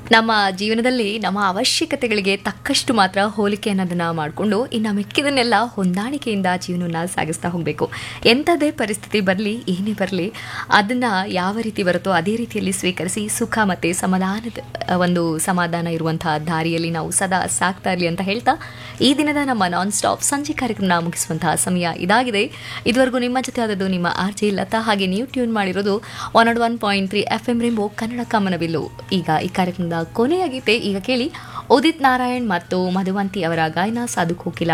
ನಮ್ಮ ಜೀವನದಲ್ಲಿ ನಮ್ಮ ಅವಶ್ಯಕತೆಗಳಿಗೆ ತಕ್ಕಷ್ಟು ಮಾತ್ರ ಹೋಲಿಕೆ ಅನ್ನೋದನ್ನ ಮಾಡಿಕೊಂಡು ಇನ್ನು ಮಿಕ್ಕಿದನ್ನೆಲ್ಲ ಹೊಂದಾಣಿಕೆಯಿಂದ ಜೀವನವನ್ನು ಸಾಗಿಸ್ತಾ ಹೋಗಬೇಕು ಎಂಥದೇ ಪರಿಸ್ಥಿತಿ ಬರಲಿ ಏನೇ ಬರಲಿ ಅದನ್ನು ಯಾವ ರೀತಿ ಬರುತ್ತೋ ಅದೇ ರೀತಿಯಲ್ಲಿ ಸ್ವೀಕರಿಸಿ ಸುಖ ಮತ್ತು ಸಮಾಧಾನದ ಒಂದು ಸಮಾಧಾನ ಇರುವಂತಹ ದಾರಿಯಲ್ಲಿ ನಾವು ಸದಾ ಸಾಕ್ತಾ ಇರಲಿ ಅಂತ ಹೇಳ್ತಾ ಈ ದಿನದ ನಮ್ಮ ನಾನ್ ಸ್ಟಾಪ್ ಸಂಜೆ ಕಾರ್ಯಕ್ರಮ ಮುಗಿಸುವಂತಹ ಸಮಯ ಇದಾಗಿದೆ ಇದುವರೆಗೂ ನಿಮ್ಮ ಜೊತೆ ಆದದ್ದು ನಿಮ್ಮ ಆರ್ ಜೆ ಲತಾ ಹಾಗೆ ನೀವು ಟ್ಯೂನ್ ಮಾಡಿರೋದು one nought one point three F M rainbow Kannada ಕಮನವಿಲ್ಲು ಈಗ ಈ ಕಾರ್ಯಕ್ರಮದ ಕೊನೆಯ ಗೀತೆ ಈಗ ಕೇಳಿ ಉದಿತ್ ನಾರಾಯಣ್ ಮತ್ತು ಮಧುವಂತಿ ಅವರ ಗಾಯನ ಸಾಧು ಕೋಕಿಲ